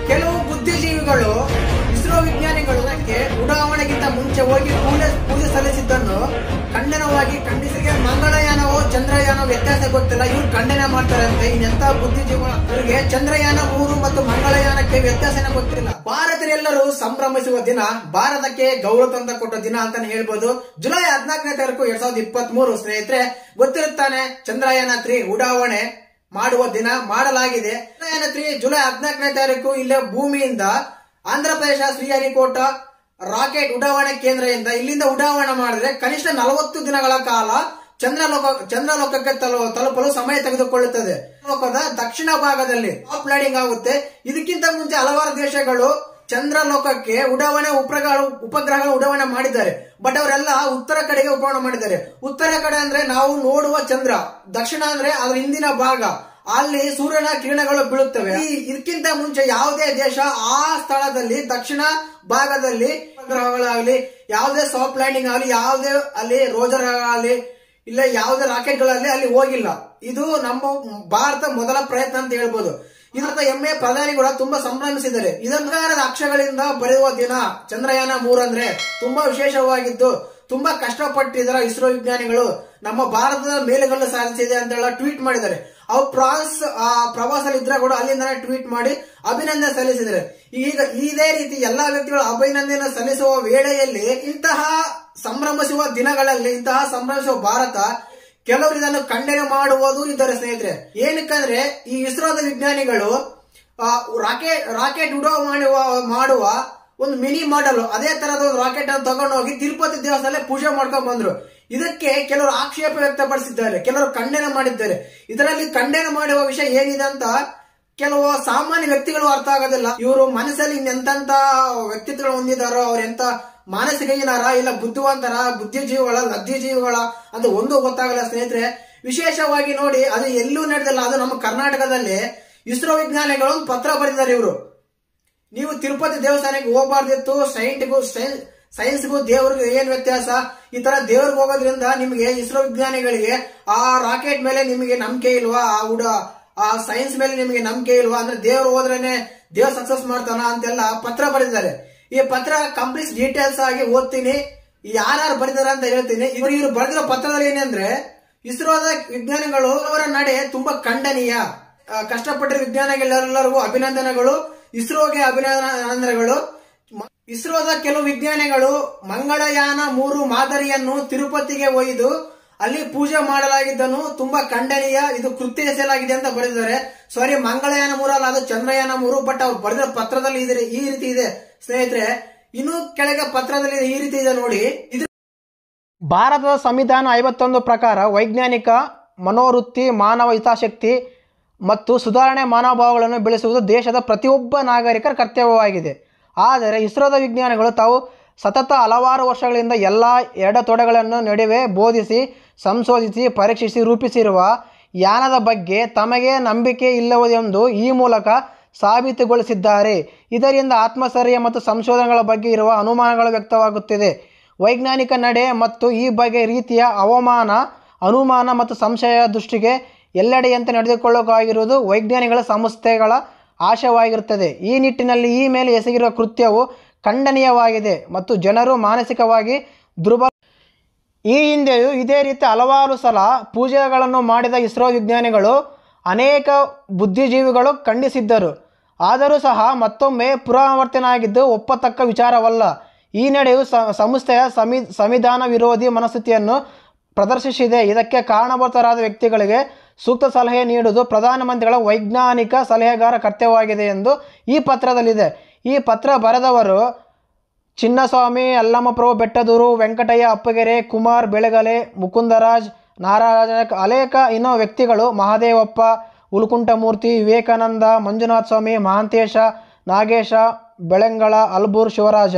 ಕೆಲವು ಬುದ್ಧಿಜೀವಿಗಳು ಇಸ್ರೋ ವಿಜ್ಞಾನಿಗಳು ಅದಕ್ಕೆ ಉಡಾವಣೆಗಿಂತ ಮುಂಚೆ ಹೋಗಿ ಪೂಜೆ ಪೂಜೆ ಸಲ್ಲಿಸಿದ್ದನ್ನು ಖಂಡನವಾಗಿ ಖಂಡಿಸಿಗೆ ಮಂಗಳಯಾನವೋ ಚಂದ್ರಯಾನವೋ ವ್ಯತ್ಯಾಸ ಗೊತ್ತಿಲ್ಲ ಇವ್ರು ಖಂಡನೆ ಮಾಡ್ತಾರಂತೆ ಇನ್ನೆಂತ ಬುದ್ಧಿಜೀವಿಗಳು ಇವರಿಗೆ ಚಂದ್ರಯಾನ ಮೂರು ಮತ್ತು ಮಂಗಳಯಾನಕ್ಕೆ ವ್ಯತ್ಯಾಸನೇ ಗೊತ್ತಿಲ್ಲ ಭಾರತೀಯರೆಲ್ಲರೂ ಸಂಭ್ರಮಿಸುವ ದಿನ ಭಾರತಕ್ಕೆ ಗೌರವ ತಂದ ಕೊಟ್ಟ ದಿನ ಅಂತಾನೆ ಹೇಳ್ಬೋದು ಜುಲೈ ಹದಿನಾಲ್ಕನೇ ತಾರೀಕು ಎರಡ್ ಸಾವಿರದ ಇಪ್ಪತ್ತ್ ಮೂರು ಸ್ನೇಹಿತರೆ ಗೊತ್ತಿರುತ್ತಾನೆ ಚಂದ್ರಯಾನ ತ್ರೀ ಉಡಾವಣೆ ಮಾಡುವ ದಿನ ಮಾಡಲಾಗಿದೆ ಚಂದ್ರಯಾನ ತ್ರೀ ಜುಲೈ ಹದಿನಾಲ್ಕನೇ ತಾರೀಕು ಇಲ್ಲೇ ಭೂಮಿಯಿಂದ ಆಂಧ್ರ ಪ್ರದೇಶ ಶ್ರೀಹರಿಕೋಟ ರಾಕೆಟ್ ಉಡಾವಣೆ ಕೇಂದ್ರದಿಂದ ಇಲ್ಲಿಂದ ಉಡಾವಣೆ ಮಾಡಿದ್ರೆ ಕನಿಷ್ಠ ನಲವತ್ತು ದಿನಗಳ ಕಾಲ ಚಂದ್ರಲೋಕ ಚಂದ್ರಲೋಕಕ್ಕೆ ತಲು- ತಲುಪಲು ಸಮಯ ತೆಗೆದುಕೊಳ್ಳುತ್ತದೆ ಲೋಕದ ದಕ್ಷಿಣ ಭಾಗದಲ್ಲಿ ಟಾಪ್ ಲ್ಯಾಂಡಿಂಗ್ ಆಗುತ್ತೆ ಇದಕ್ಕಿಂತ ಮುಂಚೆ ಹಲವಾರು ದೇಶಗಳು ಚಂದ್ರಲೋಕಕ್ಕೆ ಉಡಾವಣೆ ಉಪಗ್ರಹಗಳು ಉಪಗ್ರಹಗಳು ಉಡಾವಣೆ ಮಾಡಿದ್ದಾರೆ ಬಟ್ ಅವರೆಲ್ಲ ಉತ್ತರ ಕಡೆಗೆ ಉಪವಣೆ ಮಾಡಿದ್ದಾರೆ ಉತ್ತರ ಕಡೆ ಅಂದ್ರೆ ನಾವು ನೋಡುವ ಚಂದ್ರ ದಕ್ಷಿಣ ಅಂದ್ರೆ ಅದ್ರ ಹಿಂದಿನ ಭಾಗ ಅಲ್ಲಿ ಸೂರ್ಯನ ಕಿರಣಗಳು ಬೀಳುತ್ತವೆ ಈ ಇದಕ್ಕಿಂತ ಮುಂಚೆ ಯಾವುದೇ ದೇಶ ಆ ಸ್ಥಳದಲ್ಲಿ ದಕ್ಷಿಣ ಭಾಗದಲ್ಲಿ ಉಪಗ್ರಹಗಳಾಗಲಿ ಯಾವುದೇ ಸಾಫ್ಟ್ ಲ್ಯಾಂಡಿಂಗ್ ಆಗಲಿ ಯಾವುದೇ ಅಲ್ಲಿ ರೋಜರ್ ಆಗಲಿ ಇಲ್ಲ ಯಾವುದೇ ರಾಕೆಟ್ಗಳಲ್ಲಿ ಅಲ್ಲಿ ಹೋಗಿಲ್ಲ ಇದು ನಮ್ಮ ಭಾರತ ಮೊದಲ ಪ್ರಯತ್ನ ಅಂತ ಹೇಳ್ಬೋದು ಇದರ ಹೆಮ್ಮೆ ಪ್ರಧಾನಿ ಕೂಡ ತುಂಬಾ ಸಂಭ್ರಮಿಸಿದ್ದಾರೆ ಇದರ ಅಕ್ಷರಗಳಿಂದ ಬರೆಯುವ ದಿನ ಚಂದ್ರಯಾನ ಮೂರಂದ್ರೆ ತುಂಬಾ ವಿಶೇಷವಾಗಿದ್ದು ತುಂಬಾ ಕಷ್ಟಪಟ್ಟಿದ್ದಾರೆ ಇಸ್ರೋ ವಿಜ್ಞಾನಿಗಳು ನಮ್ಮ ಭಾರತದ ಮೇಲೆಗಲ್ಲು ಸಾಧಿಸಿದೆ ಅಂತ ಹೇಳ ಟ್ವೀಟ್ ಮಾಡಿದ್ದಾರೆ ಅವ್ರು ಫ್ರಾನ್ಸ್ ಆ, ಪ್ರವಾಸದಲ್ಲಿ ಇದ್ರೆ ಕೂಡ ಅಲ್ಲಿಂದಾನೆ ಟ್ವೀಟ್ ಮಾಡಿ ಅಭಿನಂದನೆ ಸಲ್ಲಿಸಿದ್ದಾರೆ ಈಗ ಇದೇ ರೀತಿ ಎಲ್ಲಾ ವ್ಯಕ್ತಿಗಳು ಅಭಿನಂದನೆ ಸಲ್ಲಿಸುವ ವೇಳೆಯಲ್ಲಿ ಇಂತಹ ಸಂಭ್ರಮಿಸುವ ದಿನಗಳಲ್ಲಿ ಇಂತಹ ಸಂಭ್ರಮಿಸುವ ಭಾರತ ಕೆಲವರು ಇದನ್ನು ಖಂಡನೆ ಮಾಡುವುದು ಇದ್ದಾರೆ ಸ್ನೇಹಿತರೆ ಏನಕ್ಕಂದ್ರೆ ಈ ಇಸ್ರೋದ ವಿಜ್ಞಾನಿಗಳು ಆ, ರಾಕೆಟ್ ರಾಕೆಟ್ ಉಡೋ ಮಾಡುವ ಮಾಡುವ ಒಂದು ಮಿನಿ ಮಾಡಲ್ ಅದೇ ತರದ ಒಂದು ರಾಕೆಟ್ ಅನ್ನು ತಗೊಂಡು ಹೋಗಿ ತಿರುಪತಿ ದೇವಸ್ಥಾನದಲ್ಲಿ ಪೂಜೆ ಮಾಡ್ಕೊಂಡ್ ಬಂದ್ರು ಇದಕ್ಕೆ ಕೆಲವರು ಆಕ್ಷೇಪ ವ್ಯಕ್ತಪಡಿಸಿದ್ದಾರೆ ಕೆಲವರು ಖಂಡನೆ ಮಾಡಿದ್ದಾರೆ ಇದರಲ್ಲಿ ಖಂಡನೆ ಮಾಡುವ ವಿಷಯ ಏನಿದೆ ಅಂತ ಕೆಲವು ಸಾಮಾನ್ಯ ವ್ಯಕ್ತಿಗಳು ಅರ್ಥ ಆಗೋದಿಲ್ಲ ಇವರು ಮನಸ್ಸಲ್ಲಿ ಇನ್ನೆಂತ ವ್ಯಕ್ತಿತ್ವಗಳು ಹೊಂದಿದಾರೋ ಅವ್ರ ಎಂತ ಮಾನಸಿಕ ಹೀನರ ಇಲ್ಲ ಬುದ್ಧಿವಂತರ ಬುದ್ಧಿಜೀವಿಗಳ ಲಬ್ಧಿಜೀವಿಗಳ ಅಂತ ಒಂದು ಗೊತ್ತಾಗಲ್ಲ ಸ್ನೇಹಿತರೆ ವಿಶೇಷವಾಗಿ ನೋಡಿ ಅದು ಎಲ್ಲೂ ನಡೆದಿಲ್ಲ ಅದು ನಮ್ಮ ಕರ್ನಾಟಕದಲ್ಲಿ ಇಸ್ರೋ ವಿಜ್ಞಾನಿಗಳು ಒಂದು ಪತ್ರ ಬರೆದಿದ್ದಾರೆ ಇವರು ನೀವು ತಿರುಪತಿ ದೇವಸ್ಥಾನಕ್ಕೆ ಹೋಗಬಾರ್ದಿತ್ತು ಸೈಂಟ್ಗೂ ಸೈನ್ಸ್ಗೂ ದೇವ್ರಿಗೂ ಏನ್ ವ್ಯತ್ಯಾಸ ಈ ತರ ದೇವ್ರಿಗೆ ಹೋಗೋದ್ರಿಂದ ನಿಮಗೆ ಇಸ್ರೋ ವಿಜ್ಞಾನಿಗಳಿಗೆ ಆ ರಾಕೆಟ್ ಮೇಲೆ ನಿಮಗೆ ನಂಬಿಕೆ ಇಲ್ವಾ ಆ ಉಡ ಆ ಸೈನ್ಸ್ ಮೇಲೆ ನಿಮಗೆ ನಂಬಿಕೆ ಇಲ್ವಾ ಅಂದ್ರೆ ದೇವ್ರು ಹೋದ್ರೇನೆ ದೇವ್ರ ಸಕ್ಸಸ್ ಮಾಡ್ತಾನ ಅಂತೆಲ್ಲ ಪತ್ರ ಬರೆದಿದ್ದಾರೆ ಈ ಪತ್ರ ಕಂಪ್ಲೀಟ್ ಡೀಟೇಲ್ಸ್ ಆಗಿ ಓದ್ತೀನಿ ಯಾರ್ಯಾರು ಬರೆದಾರ ಅಂತ ಹೇಳ್ತೀನಿ ಇವರು ಇವರು ಬರೆದಿರೋ ಪತ್ರದಲ್ಲಿ ಏನಂದ್ರೆ ಇಸ್ರೋದ ವಿಜ್ಞಾನಿಗಳು ಅವರ ನಡೆ ತುಂಬಾ ಖಂಡನೀಯ ಆ, ಕಷ್ಟಪಟ್ಟಿರೋ ವಿಜ್ಞಾನಿಗಳೆಲ್ಲರಿಗೂ ಅಭಿನಂದನೆಗಳು ಇಸ್ರೋಗೆ ಅಭಿನಂದನೆಗಳು ಮ- ಇಸ್ರೋದ ಕೆಲವು ವಿಜ್ಞಾನಿಗಳು ಮಂಗಳಯಾನ ಮೂರು ಮಾದರಿಯನ್ನು ತಿರುಪತಿಗೆ ಒಯ್ದು ಅಲ್ಲಿ ಪೂಜೆ ಮಾಡಲಾಗಿದ್ದನ್ನು ತುಂಬಾ ಖಂಡನೀಯ ಇದು ಕೃತ್ಯ ಎಸೆಯಲಾಗಿದೆ ಅಂತ ಬರೆದಿದ್ದಾರೆ ಸಾರಿ ಮಂಗಳಯಾನ ಮೂರಲ್ಲ ಅದು ಚಂದ್ರಯಾನ ಮೂರು ಬಟ್ ಅವ್ರು ಬರೆದ ಪತ್ರದಲ್ಲಿ ಇದೆ ಈ ರೀತಿ ಇದೆ ಸ್ನೇಹಿತರೆ ಇನ್ನು ಕೆಳಗೆ ಪತ್ರದಲ್ಲಿ ಈ ರೀತಿ ಇದೆ ನೋಡಿ ಇದು ಭಾರತದ ಸಂವಿಧಾನ ಐವತ್ತೊಂದು ಪ್ರಕಾರ ವೈಜ್ಞಾನಿಕ ಮನೋವೃತ್ತಿ ಮಾನವ ಹಿತಾಸಕ್ತಿ ಮತ್ತು ಸುಧಾರಣೆ ಮನೋಭಾವಗಳನ್ನು ಬೆಳೆಸುವುದು ದೇಶದ ಪ್ರತಿಯೊಬ್ಬ ನಾಗರಿಕರ ಕರ್ತವ್ಯವಾಗಿದೆ ಆದರೆ ಇಸ್ರೋದ ವಿಜ್ಞಾನಿಗಳು ತಾವು ಸತತ ಹಲವಾರು ವರ್ಷಗಳಿಂದ ಎಲ್ಲ ಎಡತೊಡೆಗಳನ್ನು ನಡುವೆ ಬೋಧಿಸಿ ಸಂಶೋಧಿಸಿ ಪರೀಕ್ಷಿಸಿ ರೂಪಿಸಿರುವ ಯಾನದ ಬಗ್ಗೆ ತಮಗೆ ನಂಬಿಕೆ ಇಲ್ಲವೆಂದು ಈ ಮೂಲಕ ಸಾಬೀತುಗೊಳಿಸಿದ್ದಾರೆ ಇದರಿಂದ ಆತ್ಮಸ್ಥೈರ್ಯ ಮತ್ತು ಸಂಶೋಧನೆಗಳ ಬಗ್ಗೆ ಇರುವ ಅನುಮಾನಗಳು ವ್ಯಕ್ತವಾಗುತ್ತಿದೆ ವೈಜ್ಞಾನಿಕ ನಡೆ ಮತ್ತು ಈ ಬಗೆ ರೀತಿಯ ಅವಮಾನ ಅನುಮಾನ ಮತ್ತು ಸಂಶಯ ದೃಷ್ಟಿಗೆ ಎಲ್ಲೆಡೆಯಂತೆ ನಡೆದುಕೊಳ್ಳಬೇಕಾಗಿರುವುದು ವೈಜ್ಞಾನಿಗಳ ಸಂಸ್ಥೆಗಳ ಆಶಯವಾಗಿರುತ್ತದೆ ಈ ನಿಟ್ಟಿನಲ್ಲಿ ಈ ಮೇಲೆ ಎಸಗಿರುವ ಕೃತ್ಯವು ಖಂಡನೀಯವಾಗಿದೆ ಮತ್ತು ಜನರು ಮಾನಸಿಕವಾಗಿ ದುರ್ಬಲ ಈ ಹಿಂದೆಯೂ ಇದೇ ರೀತಿ ಹಲವಾರು ಸಲ ಪೂಜೆಗಳನ್ನು ಮಾಡಿದ ಇಸ್ರೋ ವಿಜ್ಞಾನಿಗಳು ಅನೇಕ ಬುದ್ಧಿಜೀವಿಗಳು ಖಂಡಿಸಿದ್ದರು ಆದರೂ ಸಹ ಮತ್ತೊಮ್ಮೆ ಪುನರಾವರ್ತನೆ ಆಗಿದ್ದು ಒಪ್ಪತಕ್ಕ ವಿಚಾರವಲ್ಲ ಈ ನಡೆಯು ಸ- ಸಂಸ್ಥೆಯ ಸಂವಿ ಸಂವಿಧಾನ ವಿರೋಧಿ ಮನಸ್ಥಿತಿಯನ್ನು ಪ್ರದರ್ಶಿಸಿದೆ ಇದಕ್ಕೆ ಕಾರಣಭೂತರಾದ ವ್ಯಕ್ತಿಗಳಿಗೆ ಸೂಕ್ತ ಸಲಹೆ ನೀಡುವುದು ಪ್ರಧಾನಮಂತ್ರಿಗಳ ವೈಜ್ಞಾನಿಕ ಸಲಹೆಗಾರ ಕರ್ತವ್ಯವಾಗಿದೆ ಎಂದು ಈ ಪತ್ರದಲ್ಲಿದೆ ಈ ಪತ್ರ ಬರೆದವರು ಚಿನ್ನಸ್ವಾಮಿ ಅಲ್ಲಮಪ್ರಭು ಬೆಟ್ಟದೂರು ವೆಂಕಟಯ್ಯ ಅಪ್ಪಗೆರೆ ಕುಮಾರ್ ಬೆಳಗಲೆ ಮುಕುಂದರಾಜ್ ನಾರಾಯಣ ಅನೇಕ ಇನ್ನೂ ವ್ಯಕ್ತಿಗಳು ಮಹಾದೇವಪ್ಪ ಉಲ್ಕುಂಟಮೂರ್ತಿ ವಿವೇಕಾನಂದ ಮಂಜುನಾಥ ಸ್ವಾಮಿ ಮಹಾಂತೇಶ ನಾಗೇಶ ಬೆಳಂಗಳ ಅಲ್ಬೂರ್ ಶಿವರಾಜ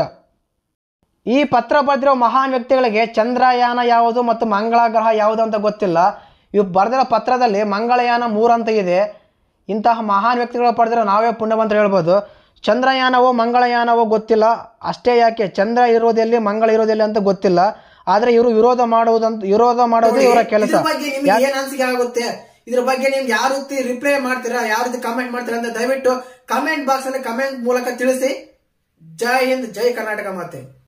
ಈ ಪತ್ರ ಬರೆದಿರೋ ಮಹಾನ್ ವ್ಯಕ್ತಿಗಳಿಗೆ ಚಂದ್ರಯಾನ ಯಾವುದು ಮತ್ತು ಮಂಗಳ ಗ್ರಹ ಯಾವುದು ಅಂತ ಗೊತ್ತಿಲ್ಲ ಇವು ಬರೆದಿರೋ ಪತ್ರದಲ್ಲಿ ಮಂಗಳಯಾನ ಮೂರು ಅಂತ ಇದೆ ಇಂತಹ ಮಹಾನ್ ವ್ಯಕ್ತಿಗಳು ಪಡೆದಿರೋ ನಾವೇ ಪುಣ್ಯವಂತ ಹೇಳ್ಬೋದು ಚಂದ್ರಯಾನವೋ ಮಂಗಳಯಾನವೋ ಗೊತ್ತಿಲ್ಲ ಅಷ್ಟೇ ಯಾಕೆ ಚಂದ್ರ ಇರೋದೆಲ್ಲಿ ಮಂಗಳ ಇರೋದೆಲ್ಲಿ ಅಂತ ಗೊತ್ತಿಲ್ಲ ಆದರೆ ಇವರು ವಿರೋಧ ಮಾಡುವುದಂತ ವಿರೋಧ ಮಾಡೋದು ಇವರ ಕೆಲಸ ಇದ್ರ ಬಗ್ಗೆ ನಿಮ್ಗೆ ಏನ್ ಅನ್ಸಿಕೆ ಆಗುತ್ತೆ ಇದ್ರ ಬಗ್ಗೆ ನೀವು ಯಾವ ರೀತಿ ರಿಪ್ಲೈ ಮಾಡ್ತೀರಾ ಯಾವ ರೀತಿ ಕಮೆಂಟ್ ಮಾಡ್ತೀರಾ ಅಂತ ದಯವಿಟ್ಟು ಕಮೆಂಟ್ ಬಾಕ್ಸ್ ಅಲ್ಲಿ ಕಮೆಂಟ್ ಮೂಲಕ ತಿಳಿಸಿ ಜೈ ಹಿಂದ್ ಜೈ ಕರ್ನಾಟಕ ಮಾತೆ